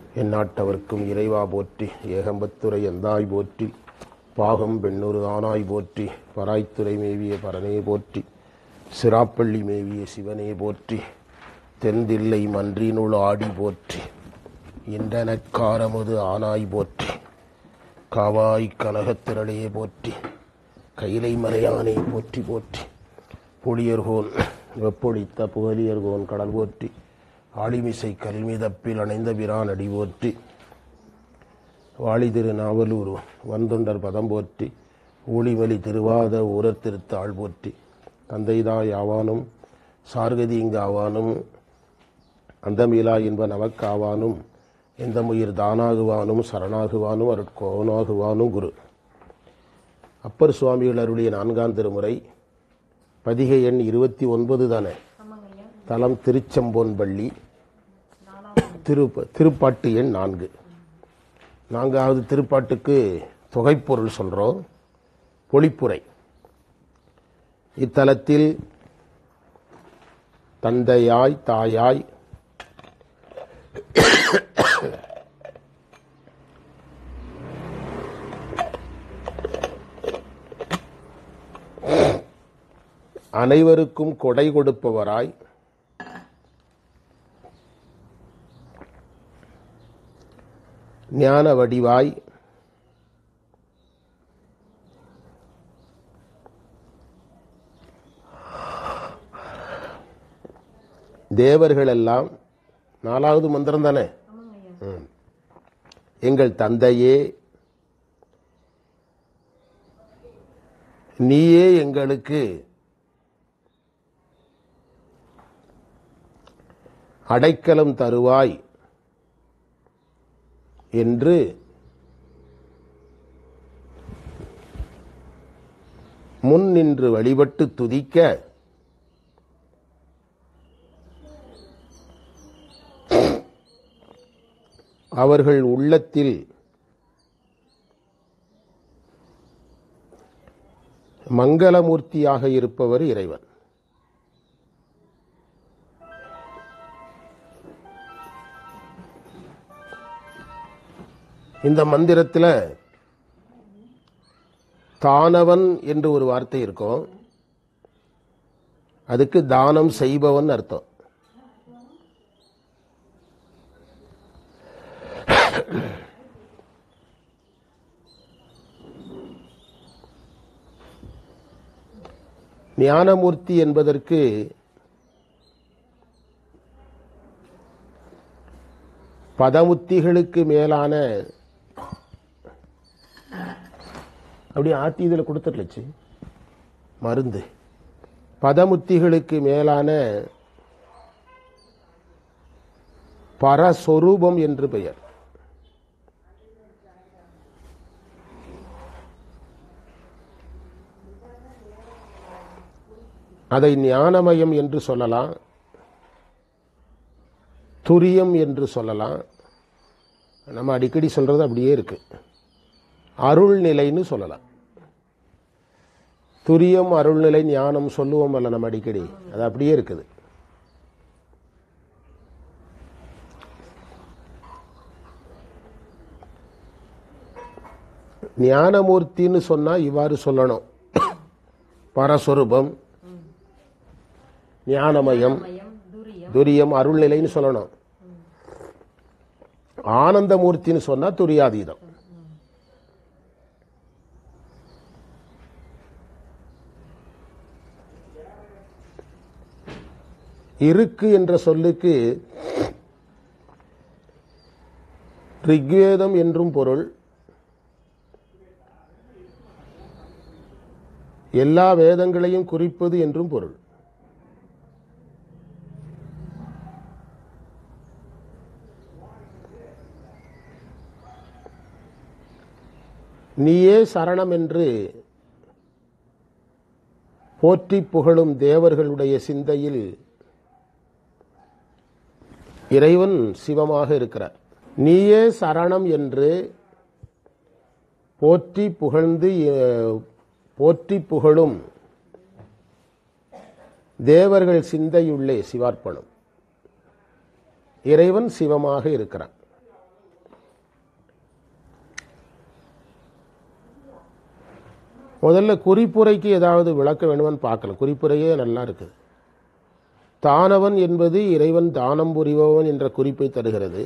எந்நாட்டவர்க்கும் இறைவா போற்றி ஏகம்பத்துரை எந்தாய் போற்றி பாகம் பெண்ணொரு ஆனாய் போற்றி பராய்த்துறை மேவிய பரனே போற்றி சிராப்பள்ளி மேவிய சிவனே போற்றி தென்தில்லை மன்றினுள் ஆடி போற்றி இன்றனக்காரமுது ஆனாய் போற்றி காவாய் கனகத்திரளே போற்றி கைலை மலையானே போற்றி போற்றி பொழியர்கோன் வெப்பொழித்த புகழியர்கோன் கடல் போற்றி ஆளிமிசை கல்மிதப்பில் அணைந்த பிரான் அடி போற்றி வாழி திரு நாவலூர் வந்தொண்டர் பதம் போற்றி ஊழிவலி திருவாத ஊரர் திருத்தாள் போற்றி தந்தைதாய் ஆவானும் சார்கதி இங்கு ஆவானும் அந்தமிலா இன்ப நமக்காவானும் எந்த முயிர் தானாகுவானும் சரணாகுவானும் அருட்கோனாகுவானும் குரு அப்பர் சுவாமிகள் அருளிய நான்காம் திருமுறை பதிகை எண் இருபத்தி ஒன்பது தானே தலம் திருச்செம்போன்பள்ளி திரு திருப்பாட்டு எண் நான்கு நான்காவது திருப்பாட்டுக்கு தொகைப்பொருள் சொல்கிறோம் பொழிப்புரை இத்தலத்தில் தந்தையாய் தாயாய் அனைவருக்கும் கொடை கொடுப்பவராய் ஞான வடிவாய் தேவர்கள் எல்லாம் நாலாவது மந்திரம் தானே ம். எங்கள் தந்தையே நீயே எங்களுக்கு அடைக்கலம் தருவாய் என்று முன் நின்று வழிபட்டு துதிக்க அவர்கள் உள்ளத்தில் மங்களமூர்த்தியாக இருப்பவர் இறைவன் இந்த மந்திரத்தில் தானவன் என்று ஒரு வார்த்தை இருக்கும் அதுக்கு தானம் செய்பவன் அர்த்தம் ஞானமூர்த்தி என்பதற்கு பதமுத்திகளுக்கு மேலான அப்படி ஆத்தி இதில் கொடுத்துருச்சு மருந்து பதமுத்திகளுக்கு மேலான பரஸ்வரூபம் என்று பெயர் அதை ஞானமயம் என்று சொல்லலாம் துரியம் என்று சொல்லலாம் நம்ம அடிக்கடி சொல்றது அப்படியே இருக்கு அருள் நிலைன்னு சொல்லலாம் துரியம் அருள்நிலை ஞானம் சொல்லுவோம் அல்ல நம்ம அடிக்கடி அது அப்படியே இருக்குது ஞானமூர்த்தின்னு சொன்னா இவ்வாறு சொல்லணும் பரஸ்வரூபம் ஞானமயம் துரியம் அருள்நிலைன்னு சொல்லணும் ஆனந்தமூர்த்தின்னு சொன்னா துரியாதீதம் இருக்கு என்ற சொல்லுக்கு ரிக்வேதம் என்றும் பொருள் எல்லா வேதங்களையும் குறிப்பது என்றும் பொருள் நீயே சரணம் என்று போற்றி புகழும் தேவர்களுடைய சிந்தையில் இறைவன் சிவமாக இருக்கிறார் நீயே சரணம் என்று போற்றி புகழ்ந்து அஹ், போற்றி புகழும் தேவர்கள் சிந்தையுள்ளே சிவார்ப்பணம் இறைவன் சிவமாக இருக்கிறான் முதல்ல குறிப்புரைக்கு ஏதாவது விளக்க வேணுமான்னு பார்க்கலாம் குறிப்புரையே நல்லா இருக்குது தானவன் என்பது இறைவன் தானம் புரிபவன் என்ற குறிப்பை தருகிறது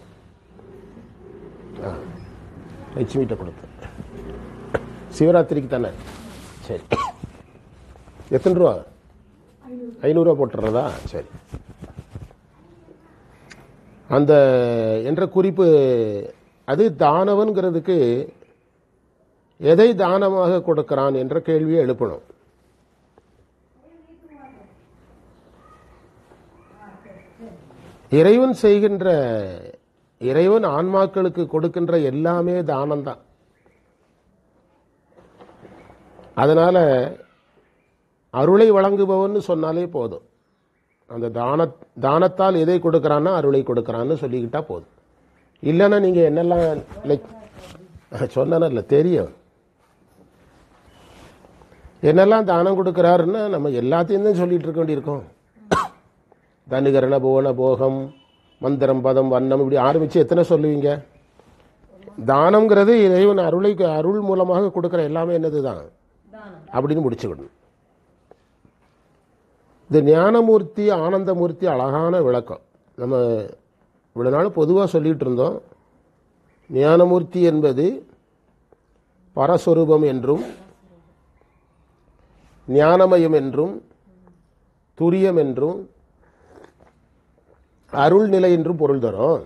ஆ, லட்சுமிகிட்ட கொடுத்தேன் சிவராத்திரிக்கு தானே சரி எத்தனை ரூபா ஐநூறுரூவா போட்டுறதா சரி அந்த என்ற குறிப்பு அது தானவன்கிறதுக்கு எதை தானமாக கொடுக்கிறான் என்ற கேள்வியை எழுப்பணும் இறைவன் செய்கின்ற இறைவன் ஆன்மாக்களுக்கு கொடுக்கின்ற எல்லாமே தானம்தான் அதனால அருளை வழங்குபவன் சொன்னாலே போதும் அந்த தான தானத்தால் எதை கொடுக்கறான்னா அருளை கொடுக்கறான்னு சொல்லிக்கிட்டா போதும் இல்லைன்னா நீங்க என்னெல்லாம் லைக் சொன்னல தெரியும் என்னெல்லாம் தானம் கொடுக்கறாருன்னா நம்ம எல்லாத்தையும் தான் சொல்லிட்டு இருக்க வேண்டியிருக்கோம் தனுகரண புவன போகம் மந்திரம் பதம் வண்ணம் இப்படி ஆரம்பிச்சு எத்தனை சொல்லுவீங்க தானம்ங்கிறது இறைவன் அருளை அருள் மூலமாக கொடுக்கிற எல்லாமே என்னது தான் அப்படின்னு முடிச்சுக்கணும் இந்த ஞானமூர்த்தி ஆனந்தமூர்த்தி அழகான விளக்கம் நம்ம இவ்வளோ நாள் பொதுவாக சொல்லிட்டு இருந்தோம் ஞானமூர்த்தி என்பது பரஸ்வரூபம் என்றும் ஞானமயம் என்றும் துரியம் என்றும் அருள் நிலை என்றும் பொருள் தரும்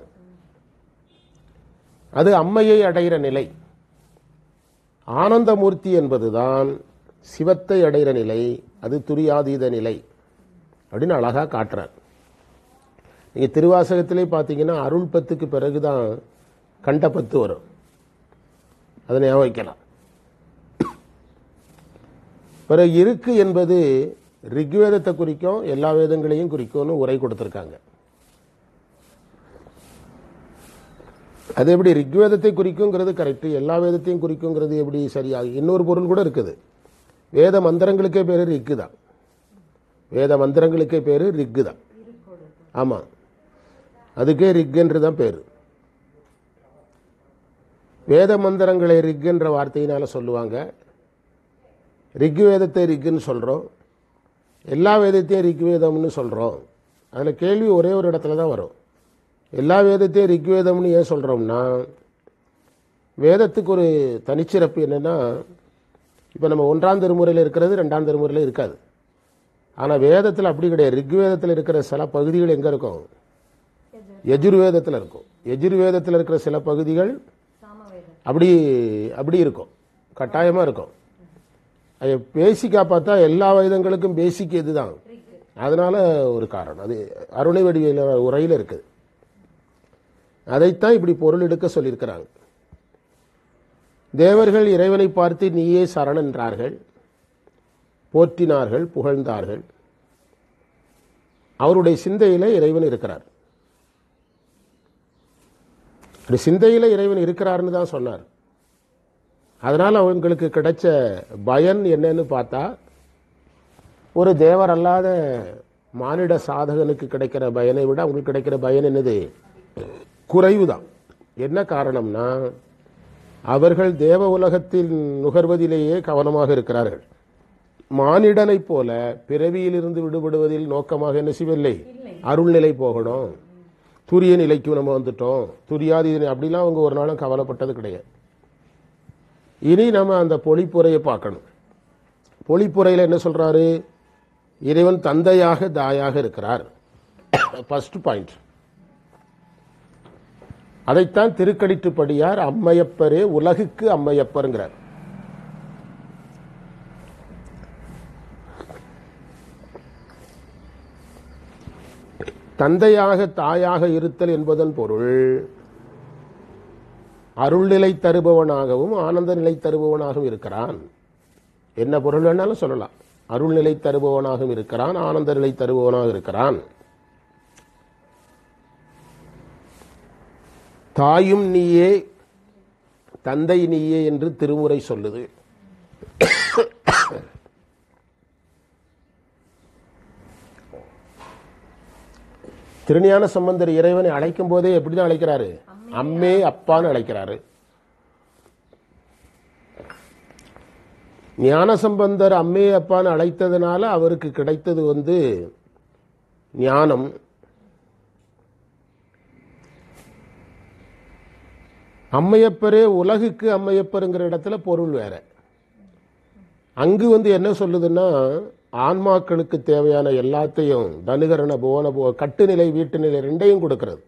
அது அம்மையை அடைகிற நிலை ஆனந்தமூர்த்தி என்பதுதான் சிவத்தை அடைகிற நிலை அது துரியாதீத நிலை அப்படின்னு அழகா காட்டுறார் நீங்க திருவாசகத்திலே பார்த்தீங்கன்னா அருள் பத்துக்கு பிறகுதான் கண்ட பத்து வரும் அதை ஞாபகம் வைக்கலாம் பிறகு இருக்கு என்பது ரிக்வேதத்தை குறிக்கும் எல்லா வேதங்களையும் குறிக்கும்னு உரை கொடுத்திருக்காங்க அது எப்படி ரிக்வேதத்தை குறிக்குங்கிறது கரெக்ட் எல்லா வேதத்தையும் குறிக்குங்கிறது எப்படி சரியாக இன்னொரு பொருள் கூட இருக்குது வேத மந்திரங்களுக்கே பேரு ரிக்கு தான் வேத மந்திரங்களுக்கே பேரு ரிக்கு தான் ஆமா அதுக்கே ரிக்குன்று தான் பேரு வேத மந்திரங்களை ரிக்குன்ற வார்த்தையினால சொல்லுவாங்க ரிக்வேதத்தை ரிக்குன்னு சொல்றோம் எல்லா வேதத்தையும் ரிக்வேதம்னு சொல்றோம் அதுல கேள்வி ஒரே ஒரு இடத்துல தான் வரும் எல்லா வேதத்தையும் ரிக்வேதம்னு ஏன் சொல்றோம்னா வேதத்துக்கு ஒரு தனிச்சிறப்பு என்னன்னா இப்போ நம்ம ஒன்றாம் திருமுறையில் இருக்கிறது ரெண்டாம் திருமுறையில் இருக்காது ஆனால் வேதத்தில் அப்படி கிடையாது ரிக்வேதத்தில் இருக்கிற சில பகுதிகள் எங்கே இருக்கும் எஜுர்வேதத்தில் இருக்கும் எஜுர்வேதத்தில் இருக்கிற சில பகுதிகள் அப்படி அப்படி இருக்கும் கட்டாயமாக இருக்கும் அது பேசிக்காக பார்த்தா எல்லா வேதங்களுக்கும் பேசிக் இதுதான் அதனால ஒரு காரணம் அது அருணை வடிவில உரையில் இருக்குது அதைத்தான் இப்படி பொருள் எடுக்க சொல்லியிருக்கிறாங்க தேவர்கள் இறைவனை பார்த்து நீயே சரண் என்றார்கள் போற்றினார்கள் புகழ்ந்தார்கள் அவருடைய சிந்தையில இறைவன் இருக்கிறார் அப்படி சிந்தையில இறைவன் இருக்கிறார்னு தான் சொன்னார் அதனால அவங்களுக்கு கிடைச்ச பயன் என்னன்னு பார்த்தா ஒரு தேவர் அல்லாத மானிட சாதகனுக்கு கிடைக்கிற பயனை விட அவங்களுக்கு கிடைக்கிற பயன் என்னது குறைவுதான் என்ன காரணம்னா அவர்கள் தேவ உலகத்தில் நுகர்வதிலேயே கவனமாக இருக்கிறார்கள் மானிடனைப் போல பிறவியிலிருந்து விடுபடுவதில் நோக்கமாக என்ன செய்யவில்லை அருள்நிலை போகணும் துரிய நிலைக்கு நம்ம வந்துட்டோம் துரியாதி அப்படிலாம் அவங்க ஒரு நாளும் கவலைப்பட்டது கிடையாது இனி நம்ம அந்த பொழிப்புரையை பார்க்கணும் பொழிப்புரையில் என்ன சொல்றாரு இறைவன் தந்தையாக தாயாக இருக்கிறார் ஃபர்ஸ்ட் பாயிண்ட் அதைத்தான் திருக்கடிட்டுப்படியார் அம்மையப்பரே உலகுக்கு அம்மையப்பருங்கிறார் தந்தையாக தாயாக இருத்தல் என்பதன் பொருள் அருள்நிலை தருபவனாகவும் ஆனந்த நிலை தருபவனாகவும் இருக்கிறான் என்ன பொருள் வேணாலும் சொல்லலாம் அருள்நிலை தருபவனாகவும் இருக்கிறான் ஆனந்த நிலை தருபவனாக இருக்கிறான் தாயும் நீயே தந்தை நீயே என்று திருமுறை சொல்லுது திருஞான சம்பந்தர் இறைவனை அழைக்கும் போதே எப்படிதான் அழைக்கிறாரு அம்மே அப்பான்னு அழைக்கிறாரு ஞானசம்பந்தர் அம்மே அப்பான்னு அழைத்ததுனால அவருக்கு கிடைத்தது வந்து ஞானம் அம்மையப்பரே உலகுக்கு அம்மையப்பருங்கிற இடத்துல பொருள் வேற அங்கு வந்து என்ன சொல்லுதுன்னா ஆன்மாக்களுக்கு தேவையான எல்லாத்தையும் தனுகரண புவன புவ கட்டுநிலை வீட்டுநிலை ரெண்டையும் கொடுக்கிறது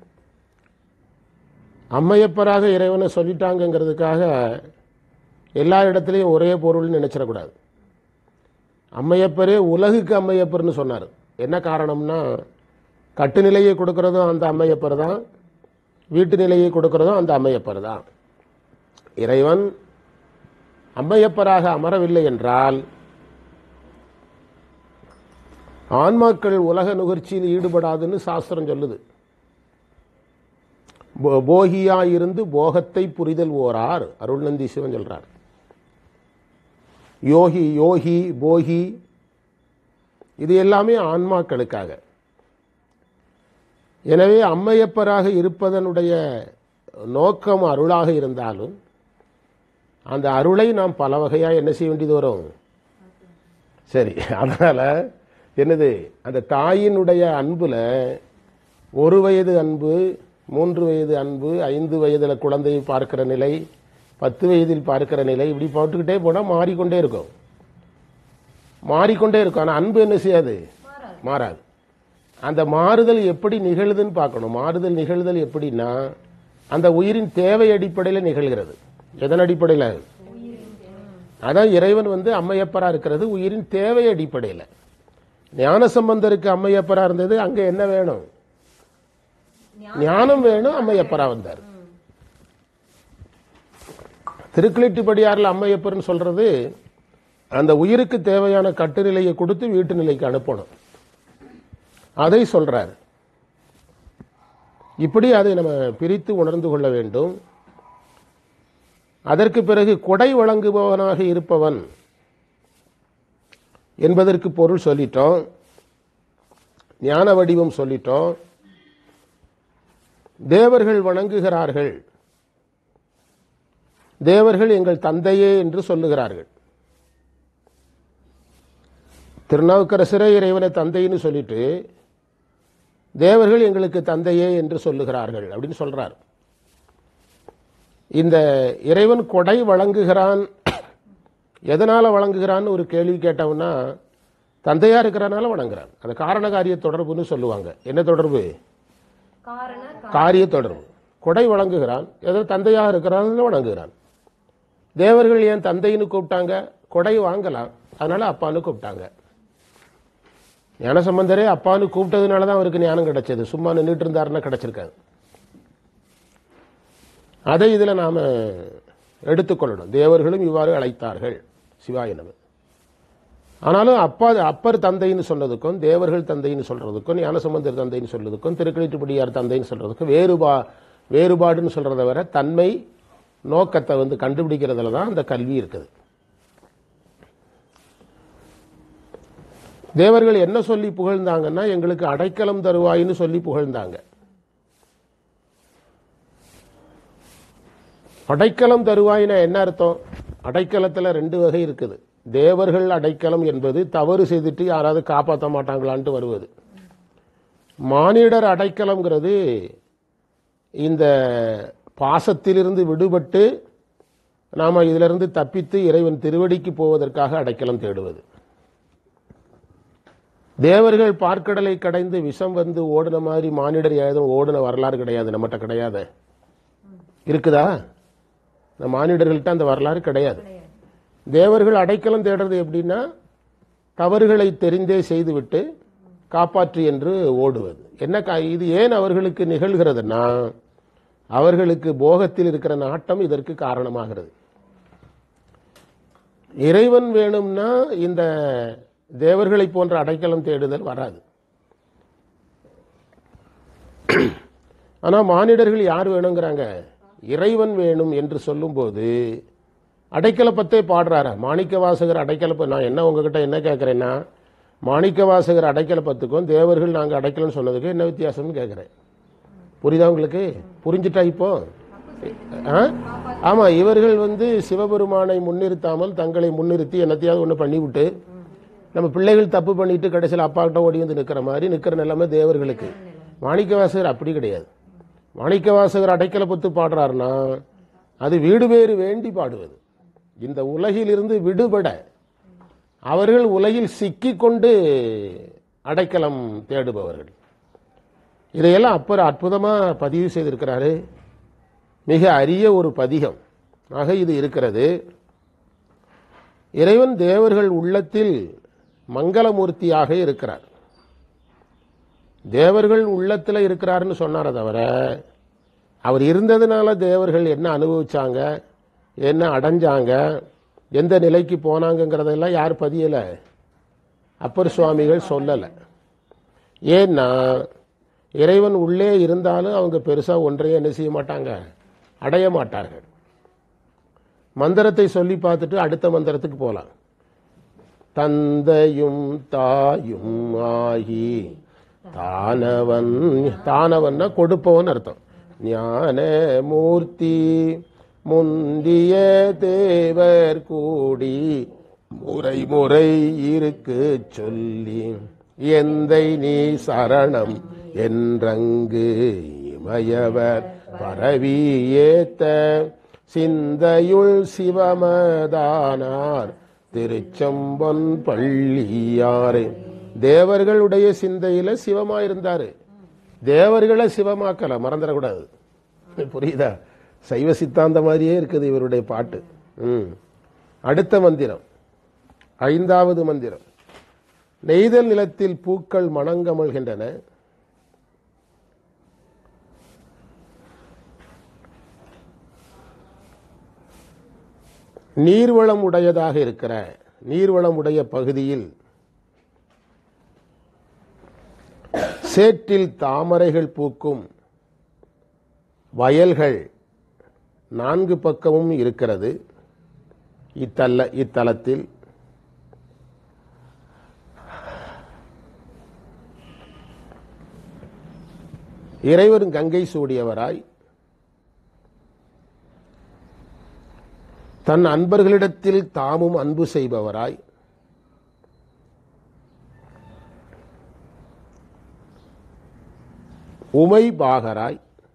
அம்மையப்பராக இறைவனை சொல்லிட்டாங்கங்கிறதுக்காக எல்லா இடத்துலையும் ஒரே பொருள்னு நினைச்சிடக்கூடாது அம்மையப்பரே உலகுக்கு அம்மையப்பர்னு சொன்னார் என்ன காரணம்னா கட்டுநிலையை கொடுக்கறதும் அந்த அம்மையப்பர் தான் வீட்டு நிலையை கொடுக்கறதும் அந்த அம்மையப்பர் தான் இறைவன் அம்மையப்பராக அமரவில்லை என்றால் ஆன்மாக்கள் உலக நுகர்ச்சியில் ஈடுபடாதுன்னு சாஸ்திரம் சொல்லுது போ- போகியாயிருந்து போகத்தை புரிதல் ஓரார் அருள்நந்தி சிவன் சொல்றார் யோகி யோகி போகி இது எல்லாமே ஆன்மாக்களுக்காக எனவே அம்மையப்பராக இருப்பதனுடைய நோக்கம் அருளாக இருந்தாலும் அந்த அருளை நாம் பல வகையாக என்ன செய்ய வேண்டியது வரும் சரி அதனால என்னது அந்த தாயினுடைய அன்புல ஒரு வயது அன்பு மூன்று வயது அன்பு ஐந்து வயதுல குழந்தையை பார்க்கிற நிலை பத்து வயதில் பார்க்கிற நிலை இப்படி போட்டுக்கிட்டே போனால் மாறிக்கொண்டே இருக்கும் மாறிக்கொண்டே இருக்கும் ஆனால் அன்பு என்ன செய்யாது மாறாது அந்த மாறுதல் எப்படி நிகழுதுன்னு பார்க்கணும் மாறுதல் நிகழ்தல் எப்படின்னா அந்த உயிரின் தேவை அடிப்படையில் நிகழ்கிறது எதன் அடிப்படையில் அதான் இறைவன் வந்து அம்மையப்பரா இருக்கிறது உயிரின் தேவை அடிப்படையில் ஞானசம்பந்தருக்கு அம்மையப்பரா இருந்தது அங்க என்ன வேணும் ஞானம் வேணும் அம்மையப்பரா வந்தார் திருக்கிளிட்டுப்படியாரில் அம்மையப்பர்னு சொல்றது அந்த உயிருக்கு தேவையான கட்டுநிலையை கொடுத்து வீட்டு நிலைக்கு அனுப்பணும் அதை சொல்றார் இப்படி அதை நம்ம பிரித்து உணர்ந்து கொள்ள வேண்டும் அதற்கு பிறகு கொடை வழங்குபவனாக இருப்பவன் என்பதற்கு பொருள் சொல்லிட்டோம் ஞான வடிவம் சொல்லிட்டோம் தேவர்கள் வணங்குகிறார்கள் தேவர்கள் எங்கள் தந்தையே என்று சொல்லுகிறார்கள் திருநாவுக்கரசரே இறைவனை தந்தைன்னு சொல்லிட்டு தேவர்கள் எங்களுக்கு தந்தையே என்று சொல்லுகிறார்கள் அப்படின்னு சொல்றார் இந்த இறைவன் கொடை வழங்குகிறான் எதனால வழங்குகிறான்னு ஒரு கேள்வி கேட்டோம்னா தந்தையா இருக்கிறனால வணங்குறான் அந்த காரண காரிய தொடர்புன்னு சொல்லுவாங்க என்ன தொடர்பு காரண காரிய தொடர்பு கொடை வழங்குகிறான் ஏதோ தந்தையாக இருக்கிறான் வணங்குகிறான் தேவர்கள் ஏன் தந்தைன்னு கூப்பிட்டாங்க கொடை வாங்கலாம் அதனால அப்பான்னு கூப்பிட்டாங்க ஞானசம்பந்தரே அப்பான்னு கூப்பிட்டதுனால தான் அவருக்கு ஞானம் கிடைச்சது சும்மா நின்றுட்டு இருந்தாருன்னா கிடைச்சிருக்காது அதை இதில் நாம் எடுத்துக்கொள்ளணும் தேவர்களும் இவ்வாறு அழைத்தார்கள் சிவாய நம ஆனாலும் அப்பா அப்பர் தந்தைன்னு சொன்னதுக்கும் தேவர்கள் தந்தைன்னு சொல்றதுக்கும் ஞானசம்பந்தர் தந்தைன்னு சொல்றதுக்கும் திருக்கழிட்டுப்படியார் தந்தைன்னு சொல்றதுக்கும் வேறுபா வேறுபாடுன்னு சொல்றதை வர தன்மை நோக்கத்தை வந்து கண்டுபிடிக்கிறதுல தான் அந்த கல்வி இருக்குது தேவர்கள் என்ன சொல்லி புகழ்ந்தாங்கன்னா எங்களுக்கு அடைக்கலம் தருவாயின்னு சொல்லி புகழ்ந்தாங்க அடைக்கலம் தருவாயினா என்ன அர்த்தம் அடைக்கலத்தில் ரெண்டு வகை இருக்குது தேவர்கள் அடைக்கலம் என்பது தவறு செய்துட்டு யாராவது காப்பாற்ற மாட்டாங்களான்ட்டு வருவது மானிடர் அடைக்கலம்ங்கிறது இந்த பாசத்திலிருந்து விடுபட்டு நாம் இதிலிருந்து தப்பித்து இறைவன் திருவடிக்கு போவதற்காக அடைக்கலம் தேடுவது தேவர்கள் பார்க்கடலை கடைந்து விஷம் வந்து ஓடுன மாதிரி மானிடர் ஏதும் ஓடுன வரலாறு கிடையாது நம்மகிட்ட கிடையாது இருக்குதா இந்த மானிடர்கள்ட்ட அந்த வரலாறு கிடையாது தேவர்கள் அடைக்கலம் தேடுறது எப்படின்னா தவறுகளை தெரிந்தே செய்துவிட்டு காப்பாற்று என்று ஓடுவது என்ன கா- இது ஏன் அவர்களுக்கு நிகழ்கிறதுனா அவர்களுக்கு போகத்தில் இருக்கிற நாட்டம் இதற்கு காரணமாகிறது இறைவன் வேணும்னா இந்த தேவர்களை போன்ற அடைக்கலம் தேடுதல் வராது ஆனா மானிடர்கள் யார் வேணுங்கிறாங்க இறைவன் வேணும் என்று சொல்லும்போது அடைக்கலப்பத்தே பாடுறாரா மாணிக்க வாசகர் அடைக்கலப்ப நான் என்ன உங்ககிட்ட என்ன கேட்குறேன்னா மாணிக்க வாசகர் அடைக்கலப்பத்துக்கும் தேவர்கள் நாங்கள் அடைக்கலம்னு சொன்னதுக்கு என்ன வித்தியாசம்னு கேட்குறேன் புரியுதா உங்களுக்கு புரிஞ்சுட்டா இப்போ அப்ப ஆ? ஆமா இவர்கள் வந்து சிவபெருமானை முன்னிறுத்தாமல் தங்களை முன்னிறுத்தி என்னத்தையாவது ஒன்று பண்ணிவிட்டு நம்ம பிள்ளைகள் தப்பு பண்ணிட்டு கடைசியில் அப்பா கிட்ட ஓடி வந்து நிற்கிற மாதிரி நிற்கிற நிலைமை தேவர்களுக்கு மாணிக்கவாசகர் அப்படி கிடையாது மாணிக்கவாசகர் அடைக்கல பத்து பாடுறாருன்னா அது வீடு பேறு வேண்டி பாடுவது இந்த உலகிலிருந்து விடுபட அவர்கள் உலகில் சிக்கிக்கொண்டு அடைக்கலம் தேடுபவர்கள் இதையெல்லாம் அப்பர் அற்புதமா பதிவு செய்திருக்கிறாரு மிக அரிய ஒரு பதிகம் ஆக இது இருக்கிறது இறைவன் தேவர்கள் உள்ளத்தில் மங்களமூர்த்தியாக இருக்கிறார் தேவர்கள் உள்ளத்தில் இருக்கிறாருன்னு சொன்னாரே தவிர அவர் இருந்ததுனால தேவர்கள் என்ன அனுபவிச்சாங்க என்ன அடைஞ்சாங்க எந்த நிலைக்கு போனாங்கங்கிறதெல்லாம் யார் பதியலை அப்பர் சுவாமிகள் சொல்லலை ஏன்னா இறைவன் உள்ளே இருந்தாலும் அவங்க பெருசாக ஒன்றையும் என்ன செய்ய மாட்டாங்க அடைய மாட்டார்கள் மந்திரத்தை சொல்லி பார்த்துட்டு அடுத்த மந்திரத்துக்கு போகலாம் தந்தையும் தாயும் ஆகி தானவன் தானவன்னா கொடுப்பவன் அர்த்தம் ஞான மூர்த்தி முந்திய தேவர் கூடி முறை முறை இருக்கு சொல்லி எந்தை நீ சரணம் என்றங்கு இமயவர் பரவி ஏத்த சிந்தையுள் சிவமதானார் திருச்செம்பொன் பள்ளியாறு தேவர்களுடைய சிந்தையில சிவமா இருந்தாரு தேவர்களை சிவமாக்கல மறந்துடக்கூடாது புரியுதா சைவ சித்தாந்த மாதிரியே இருக்குது இவருடைய பாட்டு ம் அடுத்த மந்திரம் ஐந்தாவது மந்திரம் நெய்தல் நிலத்தில் பூக்கள் மணங்கமழ்கின்றன நீர்வளம் உடையதாக இருக்கிற நீர்வளம் உடைய பகுதியில் சேற்றில் தாமரைகள் பூக்கும் வயல்கள் நான்கு பக்கமும் இருக்கிறது இத்தல்ல இத்தலத்தில் இறைவர் கங்கை சூடியவராய் தன் அன்பர்களிடத்தில் தாமும் அன்பு செய்பவராய் உமை பாகராய்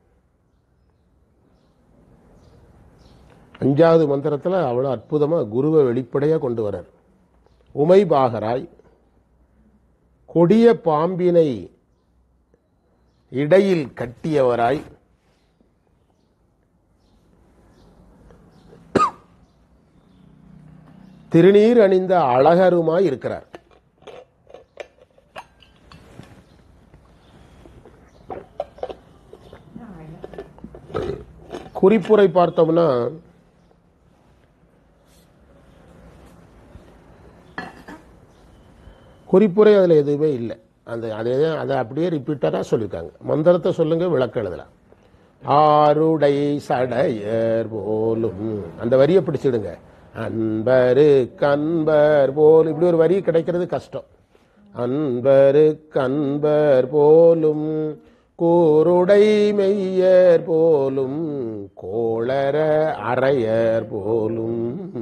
அஞ்சாவது மந்திரத்தில் அவ்வளோ அற்புதமா குருவை வெளிப்படையா கொண்டு வரார் உமை பாகராய் கொடிய பாம்பினை இடையில் கட்டியவராய் திருநீர் அணிந்த அழகருமாய் இருக்கிறார் குறிப்புரை பார்த்தோம்னா குறிப்புரை அதில் எதுவுமே இல்லை அந்த அதே அதை அப்படியே ரிப்பீட்டடாக சொல்லியிருக்காங்க மந்திரத்தை சொல்லுங்க விளக்க எழுதலாம் ஆருடை சடையர் போலும் அந்த வரியை பிடிச்சிடுங்க அன்பரு கன்பர் போலும் இப்படி ஒரு வரி கிடைக்கிறது கஷ்டம் அன்பரு கன்பர் போலும் கூருடை மெய்யர் போலும் கோளர அறையர் போலும்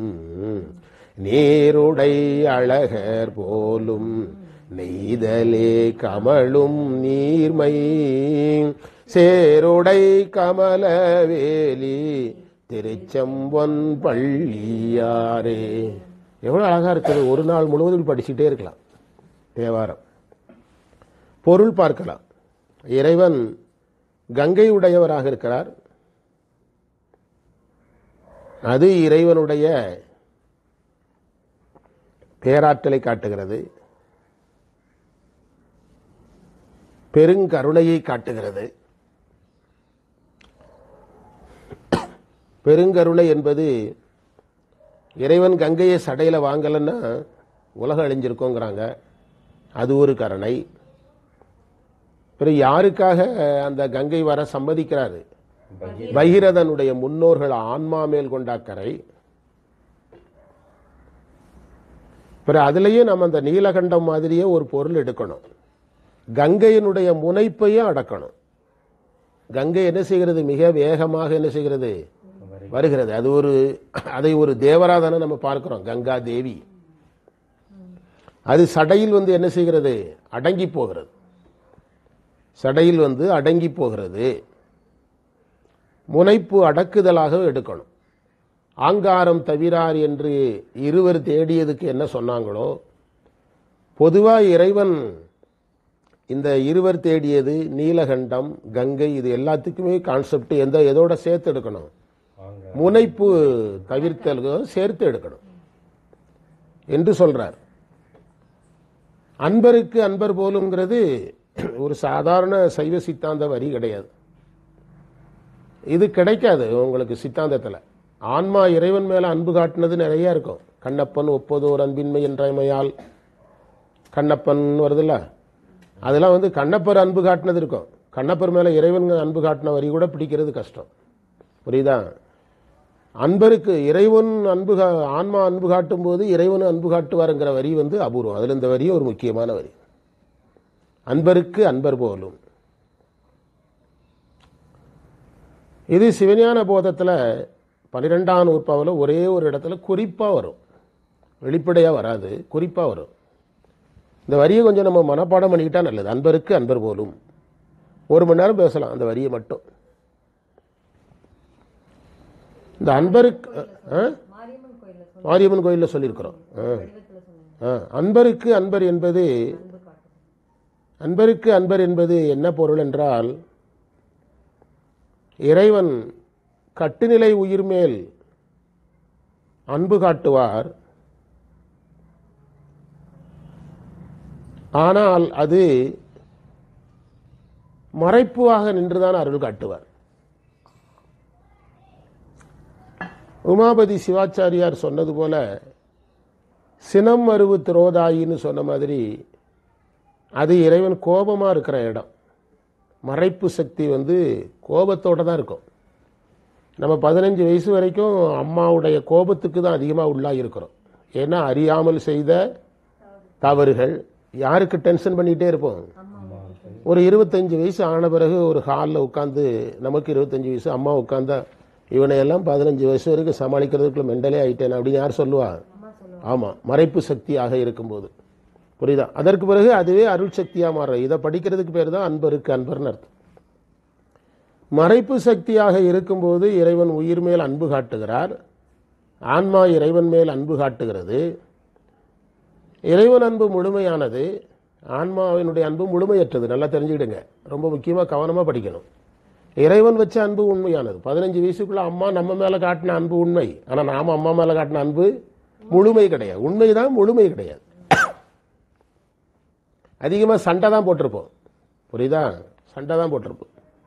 நீருடை அழகர் போலும் நெய்தலே கமழும் நீர்மை சேருடை கமலவேலி திருச்செம்பொன் பள்ளியாரே எவ்வளவு அழகா இருக்குது ஒரு நாள் முழுவதும் படிச்சுட்டே இருக்கலாம் தேவாரம் பொருள் பார்க்கலாம் இறைவன் கங்கை உடையவராக இருக்கிறார் அது இறைவனுடைய பேராற்றலை காட்டுகிறது பெருங்கருணையை காட்டுகிறது பெருங்கருணை என்பது இறைவன் கங்கையை சடையில வாங்கலைன்னா உலகம் அழிஞ்சிருக்கோங்கிறாங்க அது ஒரு கருணை பிறகு யாருக்காக அந்த கங்கை வர சம்மதிக்கிறாரு பகீரதனுடைய முன்னோர்கள் ஆன்மா மேல் கொண்ட அக்கறை பிறகு அதுலயே நம்ம அந்த நீலகண்டம் மாதிரியே ஒரு பொருள் எடுக்கணும் கங்கையினுடைய முனைப்பையும் அடக்கணும் கங்கை என்ன செய்கிறது மிக வேகமாக என்ன செய்கிறது வருகிறது அது ஒரு அதை ஒரு தேவராதான நம்ம பார்க்கிறோம் கங்கா தேவி அது சடையில் வந்து என்ன செய்கிறது அடங்கி போகிறது சடையில் வந்து அடங்கி போகிறது முனைப்பு அடக்குதலாக எடுக்கணும் ஆங்காரம் தவிரார் என்று இருவர் தேடியதுக்கு என்ன சொன்னாங்களோ பொதுவா இறைவன் இந்த இருவர் தேடியது நீலகண்டம் கங்கை இது எல்லாத்துக்குமே கான்செப்ட் எந்த எதோட சேர்த்து எடுக்கணும் முனைப்பு தவிர்த்தல் சேர்த்து எடுக்கணும் என்று சொல்றார் அன்பருக்கு அன்பர் போலுங்கிறது ஒரு சாதாரண சைவ சித்தாந்த வரி கிடையாது இது கிடைக்காது உங்களுக்கு சித்தாந்தத்தில் ஆன்மா இறைவன் மேல அன்பு காட்டினது நிறைய இருக்கும் கண்ணப்பன் ஒப்பதோர் அன்பின்மை என்றமையால் கண்ணப்பன் வருதுல்ல அதெல்லாம் வந்து கண்ணப்பர் அன்பு காட்டினது இருக்கும் கண்ணப்பர் மேல இறைவன் அன்பு காட்டின வரி கூட பிடிக்கிறது கஷ்டம் புரியுதா அன்பருக்கு இறைவன் அன்பு கா- ஆன்மா அன்பு காட்டும் போது இறைவன் அன்பு காட்டுவாருங்கிற வரி வந்து அபூர்வம் அதுல இந்த வரி ஒரு முக்கியமான வரி அன்பருக்கு அன்பர் போலும் இது சிவஞான போதத்துல பன்னிரெண்டாம் நூற்பாவில் ஒரே ஒரு இடத்துல குறிப்பா வரும் வெளிப்படையா வராது குறிப்பா வரும் இந்த வரியை கொஞ்சம் நம்ம மனப்பாடம் பண்ணிக்கிட்டா நல்லது அன்பருக்கு அன்பர் போலும் ஒரு மணி நேரம் பேசலாம் அந்த வரியை மட்டும் இந்த அன்பருக்கு ஆ? மாரியம்மன் கோயில்ல சொன்ன மாரியம்மன் கோயிலில் சொல்லியிருக்கிறோம் ஆ. வடிவத்துல சொன்னீங்க ஆ. அன்பருக்கு அன்பர் என்பது அன்பு காட்டு அன்பருக்கு அன்பர் என்பது என்ன பொருள் என்றால் இறைவன் கட்டுநிலை உயிர் மேல் அன்பு காட்டுவார் ஆனால் அது மறைப்புவாக நின்றுதான் அருள் காட்டுவார் உமாபதி சிவாச்சாரியார் சொன்னது போல சினம் அருவு திரோதாயின்னு சொன்ன மாதிரி அது இறைவன் கோபமா இருக்கிற இடம் மறைப்பு சக்தி வந்து கோபத்தோட தான் இருக்கும் நம்ம பதினஞ்சு வயசு வரைக்கும் அம்மாவுடைய கோபத்துக்கு தான் அதிகமாக உள்ளாகி இருக்கிறோம் ஏன்னா அறியாமல் செய்த தவறுகள் யாருக்கு டென்ஷன் பண்ணிகிட்டே இருப்போம் ஒரு இருபத்தஞ்சு வயசு ஆன பிறகு ஒரு ஹாலில் உட்காந்து நமக்கு இருபத்தஞ்சு வயசு அம்மா உட்காந்தா இவனை எல்லாம் பதினஞ்சு வயசு வரைக்கும் சமாளிக்கிறதுக்குள்ள மெண்டலே ஆயிட்டேன் அப்படின்னு யார் சொல்லுவா அம்மா சொல்லுவாங்க ஆமாம் மறைப்பு சக்தியாக இருக்கும்போது புரியுதா அதற்கு பிறகு அதுவே அருள் சக்தியாக மாறும் இதை படிக்கிறதுக்கு பேர் தான் அன்பருக்கு அன்பர்னு அர்த்தம் மறைப்பு சக்தியாக இருக்கும்போது இறைவன் உயிர் மேல் அன்பு காட்டுகிறார் ஆன்மா இறைவன் மேல் அன்பு காட்டுகிறது இறைவன் அன்பு முழுமையானது ஆன்மாவினுடைய அன்பு முழுமையற்றது நல்லா தெரிஞ்சுக்கிடுங்க ரொம்ப முக்கியமாக கவனமாக படிக்கணும் இறைவன் வச்ச அன்பு உண்மையானது பதினஞ்சு வயசுக்குள்ள அம்மா நம்ம மேல காட்டின அன்பு உண்மை ஆனா நாம அம்மா மேல காட்டின அன்பு முழுமை கிடையாது உண்மைதான் முழுமை கிடையாது அதிகமா சண்டை தான் போட்டிருப்போம் புரியுதா சண்டை தான் போட்டிருப்போம்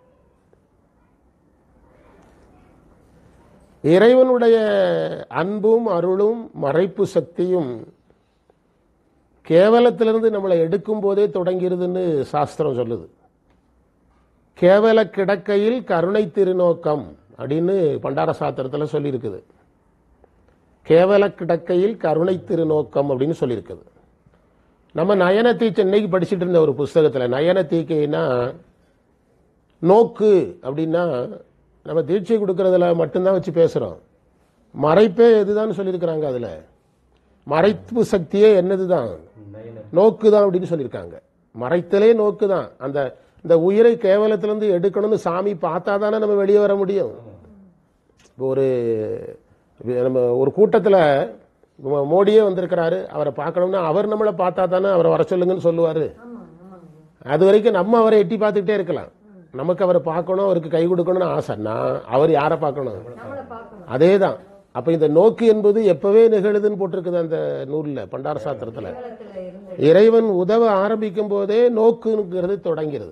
இறைவனுடைய அன்பும் அருளும் மறைப்பு சக்தியும் கேவலத்திலிருந்து நம்மளை எடுக்கும் போதே தொடங்கிறதுன்னு சாஸ்திரம் சொல்லுது கேவல கிடக்கையில் கருணை திருநோக்கம் அப்படின்னு பண்டார சாத்திரத்தில் சொல்லியிருக்குது கேவல கிடக்கையில் கருணை திருநோக்கம் அப்படின்னு சொல்லியிருக்குது நம்ம நயன தீச்சை இன்னைக்கு படிச்சுட்டு இருந்த ஒரு புஸ்தகத்தில் நயன தீக்கைனா நோக்கு அப்படின்னா நம்ம தீட்சை கொடுக்கறதுல மட்டும்தான் வச்சு பேசுகிறோம் மறைப்பே எதுதான் சொல்லியிருக்கிறாங்க அதில் மறைப்பு சக்தியே என்னதுதான் நோக்கு தான் அப்படின்னு சொல்லியிருக்காங்க மறைத்தலே நோக்கு தான் அந்த இந்த உயிரை கேவலத்திலிருந்து எடுக்கணும்னு சாமி பார்த்தா தானே நம்ம வெளியே வர முடியும் இப்போ ஒரு நம்ம ஒரு கூட்டத்தில் மோடியே வந்திருக்கிறாரு அவரை பார்க்கணும்னா அவர் நம்மளை பார்த்தா தானே அவரை வர சொல்லுங்கன்னு சொல்லுவாரு ஆமா ஆமாங்க அது வரைக்கும் நம்ம அவரை எட்டி பார்த்துக்கிட்டே இருக்கலாம் நமக்கு அவரை பார்க்கணும் அவருக்கு கை கொடுக்கணும்னு ஆசைன்னா அவர் யாரை பார்க்கணும் நம்மளை பார்க்கணும் அதே தான் அப்ப இந்த நோக்கு என்பது எப்பவே நிகழுதுன்னு போட்டிருக்குது அந்த நூல்ல பண்டார சாத்திரத்துல கேவலத்துல இருந்து இறைவன் உதவ ஆரம்பிக்கும் போதே நோக்குங்கிறது தொடங்கிறது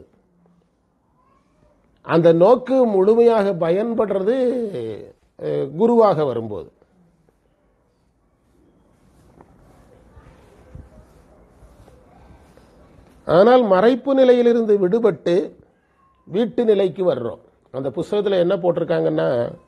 அந்த நோக்கு முழுமையாக பயன்படுறது அஹ், குருவாக வரும்போது ஆனால் மறைப்பு நிலையிலிருந்து விடுபட்டு வீட்டு நிலைக்கு வர்றோம் அந்த புஸ்தகத்தில் என்ன போட்டிருக்காங்கன்னா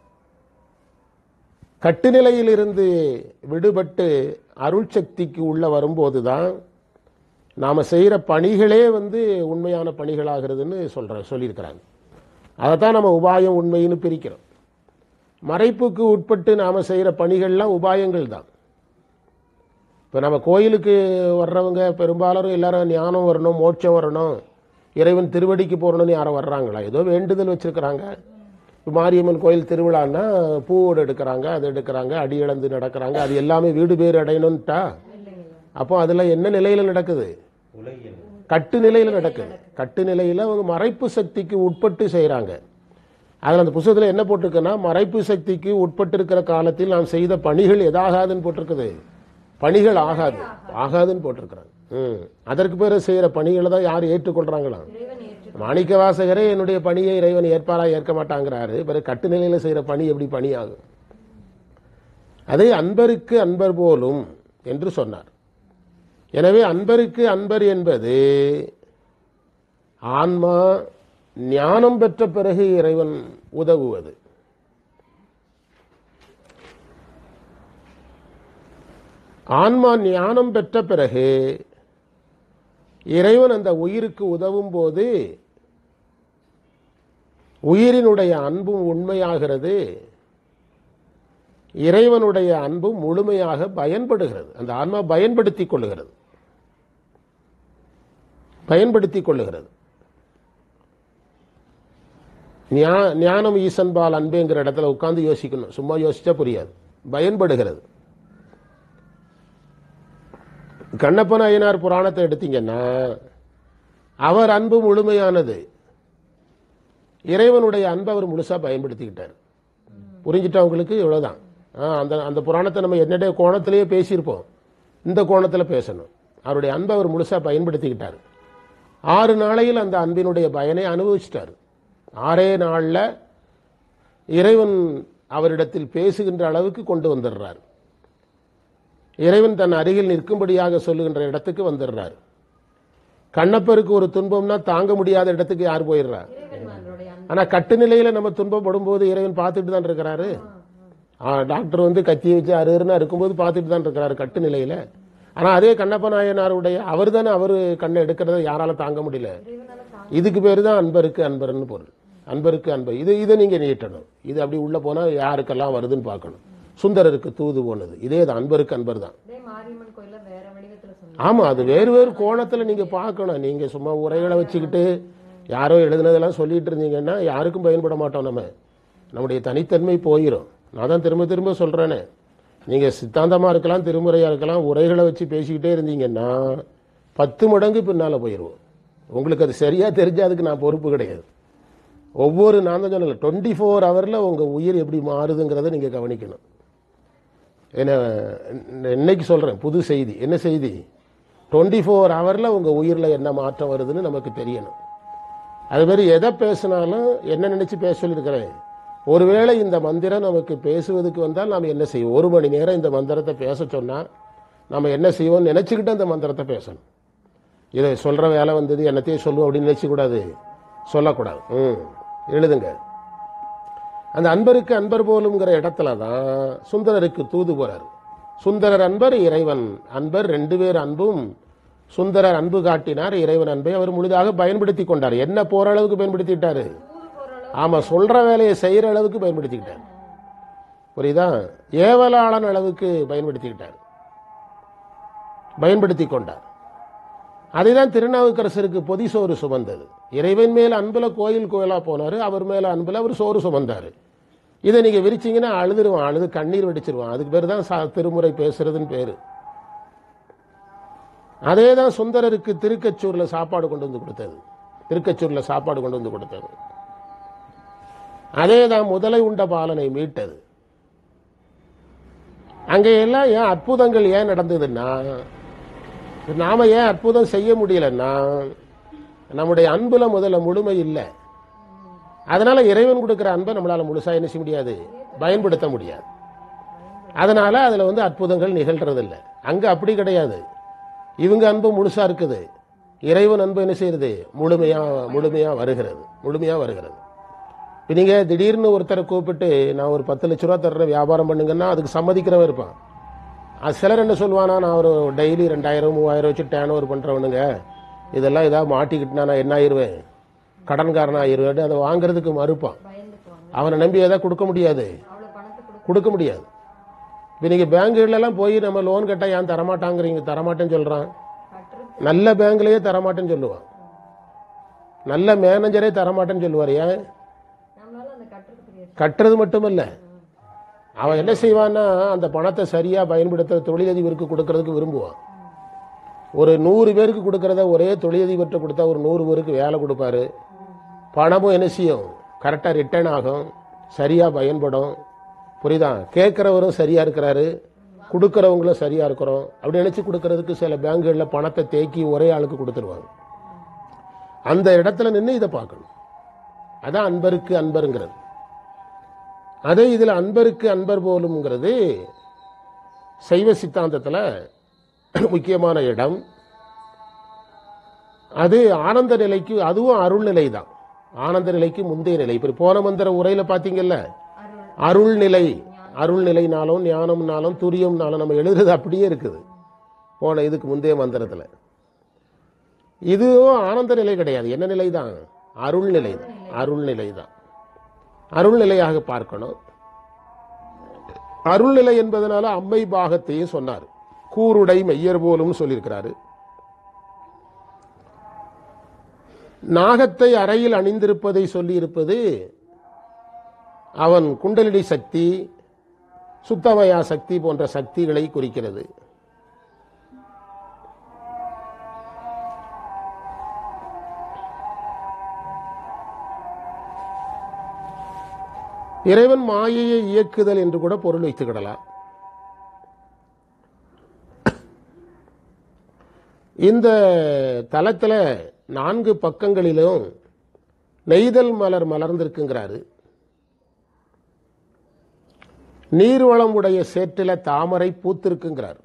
கட்டுநிலையிலிருந்து விடுபட்டு அருள் சக்திக்கு உள்ள வரும்போது தான் நாம் செய்கிற பணிகளே வந்து உண்மையான பணிகளாகிறதுன்னு சொல்ற சொல்லியிருக்கிறாங்க அதைத்தான் நம்ம உபாயம் உண்மைன்னு பிரிக்கிறோம் மறைப்புக்கு உட்பட்டு நாம் செய்கிற பணிகள்லாம் உபாயங்கள் தான் இப்போ நம்ம கோயிலுக்கு வர்றவங்க பெரும்பாலும் எல்லாரும் ஞானம் வரணும் மோட்சம் வரணும் இறைவன் திருவடிக்கு போகணும்னு யாரும் வர்றாங்களா ஏதோ வேண்டுதல் வச்சுருக்கிறாங்க இப்போ மாரியம்மன் கோயில் திருவிழான்னா பூவோடு எடுக்கிறாங்க அது எடுக்கிறாங்க அடி இழந்து நடக்கிறாங்க அது எல்லாமே வீடு பேர் அடையணும்ட்டா அப்போ அதில் என்ன நிலையில் நடக்குது உலகியல் கட்டு நிலையில் நடக்குது கட்டு நிலையில் அவங்க மறைப்பு சக்திக்கு உட்பட்டு செய்கிறாங்க அதில் அந்த புத்தகத்தில் என்ன போட்டிருக்குன்னா மறைப்பு சக்திக்கு உட்பட்டு இருக்கிற காலத்தில் நாம் செய்த பணிகள் எதாகாதுன்னு போட்டிருக்குது பணிகள் ஆகாது ஆகாதுன்னு போட்டிருக்கிறாங்க ம் அதற்கு பிறகு செய்கிற பணிகளை தான் யார் ஏற்றுக்கொள்றாங்களாம் இறைவன் ஏற்று மாணிக்க வாசகரே என்னுடைய பணியை இறைவன் ஏற்பாரா ஏற்க மாட்டாங்கிறாரு பிறகு கட்டு நிலையில் செய்கிற பணி எப்படி பணி ஆகும் அதை அன்பருக்கு அன்பர் போலும் என்று சொன்னார் எனவே அன்பருக்கு அன்பர் என்பது ஆன்மா ஞானம் பெற்ற பிறகு இறைவன் உதவுவது ஆன்மா ஞானம் பெற்ற பிறகு இறைவன் அந்த உயிருக்கு உதவும் போது உயிரினுடைய அன்பும் உண்மையாகிறது இறைவனுடைய அன்பும் முழுமையாக பயன்படுகிறது அந்த ஆன்மா பயன்படுத்திக் கொள்ளுகிறது பயன்படுத்திக் கொள்ளுகிறது ஞா- ஞானம் ஈசன்பால் அன்பேங்கிற இடத்துல உட்கார்ந்து யோசிக்கணும் சும்மா யோசிச்சா புரியாது பயன்படுகிறது கண்ணப்பன் ஐயனார் புராணத்தை எடுத்தீங்கன்னா அவர் அன்பு முழுமையானது இறைவனுடைய அன்பை அவர் முழுசா பயன்படுத்திக்கிட்டார் புரிஞ்சிட்டா உங்களுக்கு இவ்வளவுதான் ஆ, அந்த அந்த புராணத்தை நம்ம என்னுடைய கோணத்திலேயே பேசியிருப்போம் இந்த கோணத்தில் பேசணும் அவருடைய அன்பை அவர் முழுசா பயன்படுத்திக்கிட்டார் ஆறு நாளையில் அந்த அன்பினுடைய பயனை அனுபவிச்சிட்டார் ஆறே நாளில் இறைவன் அவரிடத்தில் பேசுகின்ற அளவுக்கு கொண்டு வந்துடுறார் இறைவன் தன் அருகில் நிற்கும்படியாக சொல்லுகின்ற இடத்துக்கு வந்துடுறார் கண்ணப்பருக்கு ஒரு துன்பம்னா தாங்க முடியாத இடத்துக்கு யார் போயிடுறா இறைவன் அவருடைய அன்பு ஆனா கட்டு நிலையில நம்ம துன்பப்படும் போது இறைவன் பார்த்துட்டு தான் இருக்கிறாரு ஆ, டாக்டர் வந்து கத்தியை வச்சு அருன்னு இருக்கும்போது பார்த்துட்டு தான் இருக்கிறாரு கட்டு நிலையில ஆனா அதே கண்ணப்ப நாயனாருடைய அவர் தானே அவர் கண்ணை எடுக்கிறத யாரால தாங்க முடியல இறைவனால தாங்க இதுக்கு பேர் தான் அன்பருக்கு அன்பர்னு பொருள் அன்பருக்கு அன்பர் இது இதை நீங்க நீட்டணும் இது அப்படி உள்ள போனா யாருக்கெல்லாம் வருதுன்னு பார்க்கணும் சுந்தரருக்கு தூது போனது இதே தான் அன்பருக்கு அன்பர் தான் இதே மாரியம்மன் கோயில்ல வேற வடிவத்துல சொன்னாங்க ஆமா அது வேறு வேறு கோணத்துல நீங்க பார்க்கணும் நீங்க சும்மா உரைகளை வச்சுக்கிட்டு யாரோ எழுதுனதெல்லாம் சொல்லிட்டு இருந்தீங்கன்னா யாருக்கும் பயன்பட மாட்டோம் நம்ம நம்முடைய தனித்தன்மை போயிடும் நான் தான் திரும்ப திரும்ப சொல்றேனே நீங்க சித்தாந்தமா இருக்கலாம் திருமுறையா இருக்கலாம் உரைகளை வச்சு பேசிக்கிட்டே இருந்தீங்கன்னா பத்து மடங்கு பின்னால போயிடுவோம் உங்களுக்கு அது சரியா தெரிஞ்சா அதுக்கு நான் பொறுப்பு கிடையாது ஒவ்வொரு நான் தான் சொல்லல டுவெண்ட்டி ஃபோர் ஹவரில் உங்கள் உயிர் எப்படி மாறுதுங்கிறத நீங்கள் கவனிக்கணும் என்ன இன்னைக்கு சொல்கிறேன் புது செய்தி என்ன செய்தி டுவெண்ட்டி ஃபோர் ஹவரில் உங்கள் உயிரில் என்ன மாற்றம் வருதுன்னு நமக்கு தெரியணும் அது மாதிரி எதை பேசினாலும் என்ன நினச்சி பேச சொல்லியிருக்கிறேன் ஒருவேளை இந்த மந்திரம் நமக்கு பேசுவதுக்கு வந்தால் நாம் என்ன செய்வோம் ஒரு மணி நேரம் இந்த மந்திரத்தை பேச சொன்னால் நம்ம என்ன செய்வோம்னு நினச்சிக்கிட்டு அந்த மந்திரத்தை பேசணும் இதை சொல்கிற வேலை வந்தது என்னத்தையும் சொல்லுவோம் அப்படின்னு நினைச்சக்கூடாது சொல்லக்கூடாது ம் எழுதுங்க அந்த அன்பருக்கு அன்பர் போலுங்கிற இடத்துல தான் சுந்தரருக்கு தூது போறார் சுந்தரர் அன்பர் இறைவன் அன்பர் ரெண்டு பேர் அன்பும் சுந்தரர் அன்பு காட்டினார் இறைவன் அன்பை அவர் முழுதாக பயன்படுத்தி கொண்டார் என்ன போற அளவுக்கு பயன்படுத்திட்டாரு ஊரு போற அளவு ஆமா சொல்ற வேலையை செய்யற அளவுக்கு பயன்படுத்திக்கிட்டார் புரியுதா ஏவலாளன் அளவுக்கு பயன்படுத்திக்கிட்டார் பயன்படுத்தி கொண்டார் அதுதான் திருநாவுக்கரசருக்கு பொதி சோறு சுமந்தது இறைவன் மேல அன்புல கோயில் கோயிலா போனாரு அவர் மேல அன்புல அவர் சோறு சுமந்தாரு இதை நீங்க விரிச்சீங்கன்னா அழுதுருவான் அழுது கண்ணீர் வெடிச்சிருவான் அதுக்கு பேர் தான் சா- திருமுறை பேசுறதுன்னு பேரு அதே தான் சுந்தரருக்கு திருக்கச்சூர்ல சாப்பாடு கொண்டு வந்து கொடுத்தது திருக்கச்சூர்ல சாப்பாடு கொண்டு வந்து கொடுத்தது அதே தான் முதலை உண்ட பாலனை மீட்டது அங்கே எல்லாம் ஏன் அற்புதங்கள் ஏன் நடந்ததுன்னா நாம ஏன் அற்புதம் செய்ய முடியலன்னா நம்முடைய அன்புல முதல்ல முழுமை இல்லை அதனால இறைவன் கொடுக்கிற அன்பை நம்மளால முழுசா என்ன செய்ய முடியாது பயன்படுத்த முடியாது அதனால அதுல வந்து அற்புதங்கள் நிகழ்றது இல்லை அங்க அப்படி கிடையாது இவங்க அன்பு முழுசா இருக்குது இறைவன் அன்பு என்ன செய்யறது முழுமையா முழுமையா வருகிறது முழுமையா வருகிறது இப்போ நீங்க திடீர்னு ஒருத்தரை கூப்பிட்டு நான் ஒரு பத்து லட்ச ரூபா தர்ற வியாபாரம் பண்ணுங்கன்னா அதுக்கு சம்மதிக்கிறவன் இருப்பான் அது சிலர் என்ன சொல்லுவானா நான் ஒரு டெய்லி ரெண்டாயிரம் மூவாயிரம் வச்சு டேன் ஓவர் பண்ணுறவனுங்க இதெல்லாம் ஏதாவது மாட்டிக்கிட்டுனா நான் என்ன ஆயிருவேன் கடன்காரன் ஆயிடுவாரு அதை வாங்குறதுக்கு மறுப்பான் பயந்துக்குவாங்க அவனை நம்பி எதாவது கொடுக்க முடியாது அவ்வளவு பணத்தை கொடுக்க கொடுக்க முடியாது இப்போ நீங்கள் பேங்குகளெல்லாம் போய் நம்ம லோன் கேட்டால் ஏன் தரமாட்டாங்கிறீங்க தரமாட்டேன்னு சொல்கிறான் கட்டுறது நல்ல பேங்க்லேயே தரமாட்டேன்னு சொல்லுவான் நல்ல மேனேஜரே தரமாட்டேன்னு சொல்லுவார் ஏன் நம்மளால அந்த கட்டுறதுக்கு கட்டுறது மட்டுமல்ல அவன் என்ன செய்வான்னா அந்த பணத்தை சரியாக பயன்படுத்த தொழிலதிபருக்கு கொடுக்கறதுக்கு விரும்புவான் ஒரு நூறு பேருக்கு கொடுக்கறத ஒரே தொழிலதிபர்கிட்ட கொடுத்தா ஒரு நூறு பேருக்கு வேலை கொடுப்பாரு பணமும் என்ன செய்யும் கரெக்டாக ரிட்டர்ன் ஆகும் சரியாக பயன்படும் புரியுதா கேட்குறவரும் சரியாக இருக்கிறாரு கொடுக்குறவங்களும் சரியாக இருக்கிறோம் அப்படி நினச்சி கொடுக்கறதுக்கு சில பேங்குகளில் பணத்தை தேக்கி ஒரே ஆளுக்கு கொடுத்துருவாங்க அந்த இடத்துல நின்று இதை பார்க்கணும் அதான் அன்பருக்கு அன்பருங்கிறது அதே இதில் அன்பருக்கு அன்பர் போலும்ங்கிறது சைவ சித்தாந்தத்தில் முக்கியமான இடம் அது ஆனந்த நிலைக்கு அதுவும் அருள் நிலை தான் ஆனந்த நிலைக்கு முந்தைய நிலை இப்போ போன மந்திர உரையில் பார்த்தீங்கல்ல அருள் அருள் நிலை அருள் நிலைனாலும் ஞானம்னாலும் துரியம்னாலும் நம்ம எழுதுறது அப்படியே இருக்குது போன இதுக்கு முந்தைய மந்திரத்தில் இதுவும் ஆனந்த நிலை கிடையாது என்ன நிலை தான் அருள் நிலை தான் அருள் நிலை தான் அருள் நிலையாக பார்க்கணும் அருள் நிலை என்பதனால அம்மை பாகத்தையும் சொன்னார் கூருடை மெய்யர் போலும் சொல்லியிருக்கிறாரு நாகத்தை அறையில் அணிந்திருப்பதை சொல்லியிருப்பது அவன் குண்டலினி சக்தி சுத்தமயா சக்தி போன்ற சக்திகளை குறிக்கிறது இறைவன் மாயையை இயக்குதல் என்று கூட பொருள் வைத்துக்கிடலாம் இந்த தலத்தில் நான்கு பக்கங்களிலும் நெய்தல் மலர் மலர்ந்திருக்குங்கிறாரு நீர்வளம் உடைய சேற்றில தாமரை பூத்திருக்குங்கிறார்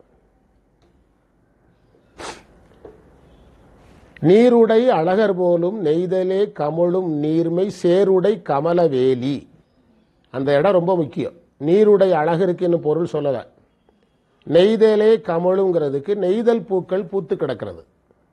நீருடை அழகர் போலும் நெய்தலே கமழும் நீர்மை சேருடை கமலவேலி அந்த இடம் ரொம்ப முக்கியம் நீருடை அழகருக்குன்னு பொருள் சொல்லல நெய்தலே கமழுங்கிறதுக்கு நெய்தல் பூக்கள் பூத்து கிடக்கிறது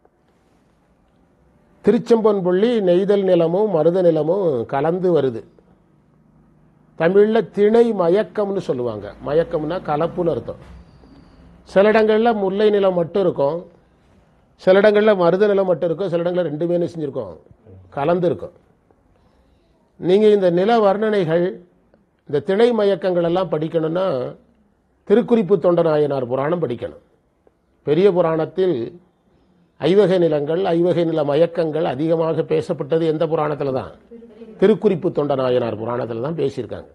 திருச்செம்பொன்புள்ளி நெய்தல் நிலமும் மருத நிலமும் கலந்து வருது தமிழில் திணை மயக்கம்னு சொல்லுவாங்க மயக்கம்னா கலப்புன்னு அர்த்தம் சில இடங்களில் முல்லை நிலம் மட்டும் இருக்கும் சில இடங்களில் மருத நிலம் மட்டும் இருக்கும் சில இடங்களில் ரெண்டுமே என்ன செஞ்சுருக்கோம் கலந்து இருக்கும் நீங்கள் இந்த நில வர்ணனைகள் இந்த திணை மயக்கங்கள் எல்லாம் படிக்கணும்னா திருக்குறிப்பு தொண்டநாயனார் புராணம் படிக்கணும் பெரிய புராணத்தில் ஐவகை நிலங்கள் ஐவகை நில மயக்கங்கள் அதிகமாக பேசப்பட்டது எந்த புராணத்தில் தான் திருக்குறிப்பு தொண்டநாயனார் புராணத்தில் தான் பேசியிருக்காங்க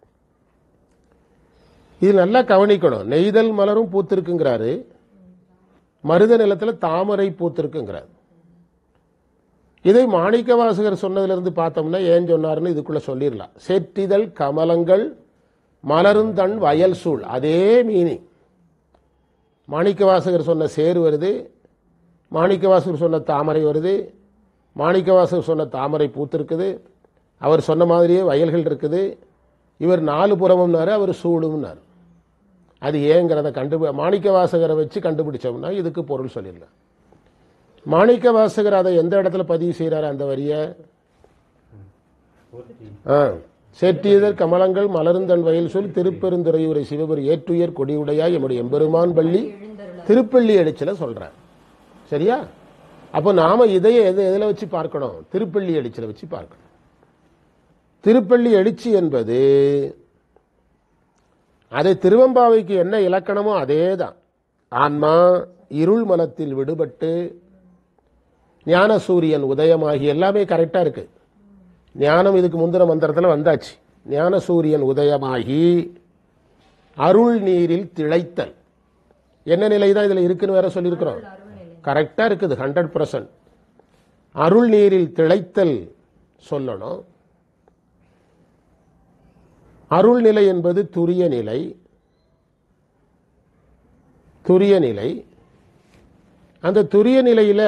இது நல்லா கவனிக்கணும் நெய்தல் மலரும் பூத்திருக்குங்கிறாரு மருத நிலத்தில் தாமரை பூத்திருக்குங்கிறார் இதை மாணிக்க வாசகர் சொன்னதிலிருந்து பார்த்தோம்னா ஏன் சொன்னாருன்னு இதுக்குள்ள சொல்லிடலாம் சேற்றிதழ் கமலங்கள் மலருந்தண் வயல் சூழ் அதே மீனிங் மாணிக்க வாசகர் சொன்ன சேர் வருது மாணிக்க வாசகர் சொன்ன தாமரை வருது மாணிக்க வாசகர் சொன்ன தாமரை பூத்திருக்குது அவர் சொன்ன மாதிரியே வயல்கள் இருக்குது இவர் நாலு புறமும்னாரு அவர் சூடும்னார் அது ஏங்கிறத கண்டுபி மாணிக்க வாசகரை வச்சு கண்டுபிடிச்சோம்னா இதுக்கு பொருள் சொல்லிடலாம் மாணிக்க வாசகர் அதை எந்த இடத்துல பதிவு செய்கிறார் அந்த வரிய ஆ சேற்றியதர் கமலங்கள் மலர்ந்தன் வயல் சொல் திருப்பெருந்துறையூரை சிவபுரி ஏற்றுயர் கொடியுடையாய் எம்முடைய எம்பெருமான் பள்ளி எழுந்தருள திருப்பள்ளி எழுச்சில சொல்றார் சரியா அப்போ நாம இதையே எது எதில் வச்சு பார்க்கணும் திருப்பள்ளி எழுச்சில வச்சு பார்க்கணும் திருப்பள்ளி எழுச்சி என்பது அதை திருவம்பாவைக்கு என்ன இலக்கணமோ அதே தான் ஆன்மா இருள் மனத்தில் விடுபட்டு ஞான சூரியன் உதயமாகி எல்லாமே கரெக்டாக இருக்கு ஞானம் இதுக்கு முந்தின மந்திரத்தில் வந்தாச்சு ஞான சூரியன் உதயமாகி அருள் நீரில் திளைத்தல் என்ன நிலை தான் இதில் இருக்குன்னு வேற சொல்லியிருக்கிறோம் அருள் நிலை கரெக்டாக இருக்குது ஹண்ட்ரட் பர்சன்ட் அருள் நீரில் திளைத்தல் சொல்லணும் அருள் நிலை என்பது துரிய நிலை துரிய நிலை அந்த துரிய நிலையில்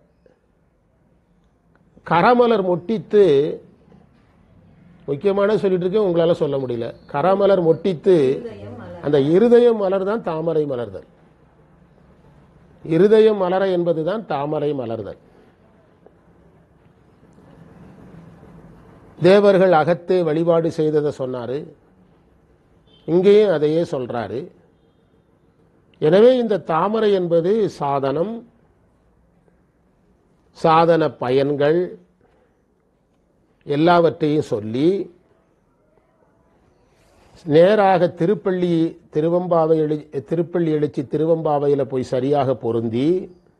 கரமலர் மொட்டித்து முக்கியமான சொல்லிட்டு இருக்கேன் உங்களால் சொல்ல முடியல கரமலர் மொட்டித்து இதயம் மலர் அந்த இருதயம் மலர் தான் தாமரை மலர்தல் இருதயம் மலர என்பதுதான் தாமரை மலர்தல் தேவர்கள் அகத்தே வழிபாடு செய்ததை சொன்னாரு இங்கேயும் அதையே சொல்றாரு எனவே இந்த தாமரை என்பது சாதனம் சாதன பயன்கள் எல்லாவற்றையும் சொல்லி நேராக திருப்பள்ளி திருவம்பாவை எழு திருப்பள்ளி எழுச்சி திருவம்பாவையில் போய் சரியாக பொருந்தி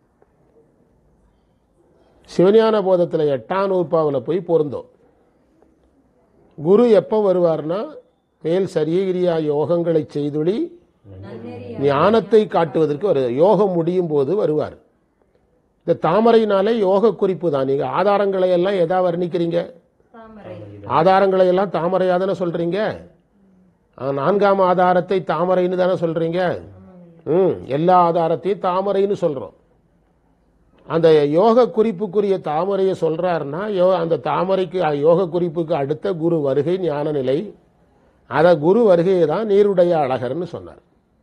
சிவஞான போதத்தில் எட்டாம் நூற்பாவில் போய் பொருந்தோம் குரு எப்போ வருவார்னா மேல் சரியகிரியா யோகங்களை செய்துளி ஞானத்தை காட்டுவதற்கு ஒரு யோகம் முடியும் போது வருவார் இந்த தாமரையினாலே யோக குறிப்பு தான் நீங்க ஆதாரங்களை எல்லாம் எதா வர்ணிக்கிறீங்க தாமரை ஆதாரங்களை எல்லாம் தாமரையா தானே சொல்றீங்க ஆ, நான்காம் ஆதாரத்தை தாமரைன்னு தானே சொல்றீங்க ம் எல்லா ஆதாரத்தையும் தாமரைன்னு சொல்றோம் அந்த யோக குறிப்புக்குரிய தாமரையை சொல்றாருன்னா யோ அந்த தாமரைக்கு அ, யோக குறிப்புக்கு அடுத்த குரு வருகை ஞான நிலை அத குரு வருகையை தான் நீருடைய அழகர்னு சொன்னார்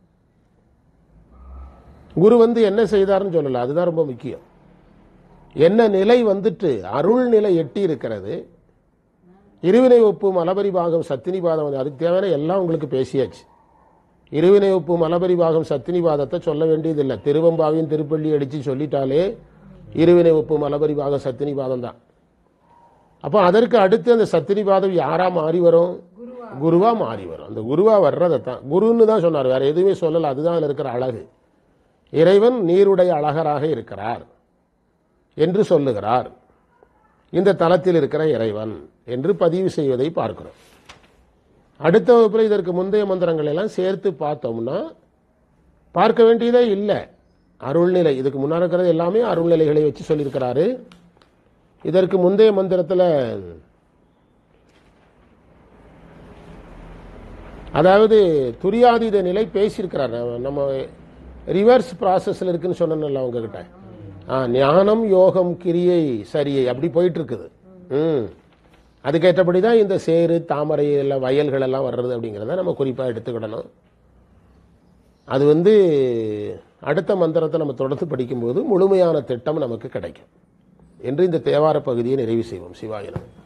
குரு வந்து என்ன செய்தார்னு சொல்லல அதுதான் ரொம்ப முக்கியம் என்ன நிலை வந்துட்டு அருள் நிலை எட்டி இருக்கிறது இருவினை ஒப்பு மலபரி பாகம் சத்தினி பாதம் வந்து அதுக்கு தேவையான எல்லாம் உங்களுக்கு பேசியாச்சு இருவினை ஒப்பு மலபரி பாகம் சத்தினி பாதத்தை சொல்ல வேண்டியதில்லை திருவம்பாவையும் திருப்பள்ளி அடித்து சொல்லிட்டாலே இருவினை ஒப்பு மலபரி பாகம் சத்தினி பாதம் தான் அப்போ அதற்கு அடுத்து அந்த சத்தினி பாதம் யாரா மாறி வரும் குருவா மாறி வரும் அந்த குருவா வர்றதை தான் குருன்னு தான் சொன்னார் வேற எதுவுமே சொல்லல அதுதான் அதுல இருக்கிற அழகு இறைவன் நீருடைய அழகராக இருக்கிறார் என்று சொல்லுகிறார் இந்த தலத்தில் இருக்கிற இறைவன் என்று பதிவு செய்வதை பார்க்கிறோம் அடுத்த வகுப்பில் இதற்கு முந்தைய மந்திரங்கள் எல்லாம் சேர்த்து பார்த்தோம்னா பார்க்க வேண்டியதே இல்லை அருள்நிலை இதுக்கு முன்னாடி இருக்கிறது எல்லாமே அருள்நிலைகளை வச்சு சொல்லியிருக்கிறாரு இதற்கு முந்தைய மந்திரத்தில் அதாவது துரியாதீத நிலை பேசியிருக்கிறார் நம்ம- நம்ம ரிவர்ஸ் ப்ராசஸில் இருக்குன்னு சொன்னேன்ல உங்ககிட்ட ஆ ஞானம் யோகம் கிரியை சரியை அப்படி போயிட்டு இருக்குது ம் அதுக்கேற்றபடி தான் இந்த சேரு தாமரை எல்லாம் வயல்கள் எல்லாம் வர்றது அப்படிங்கிறத நம்ம குறிப்பாக எடுத்துக்கிடணும் அது வந்து அடுத்த மந்திரத்தை நம்ம தொடர்ந்து படிக்கும்போது முழுமையான திட்டம் நமக்கு கிடைக்கும் என்று இந்த தேவார பகுதியை நிறைவு செய்வோம் சிவாயனம்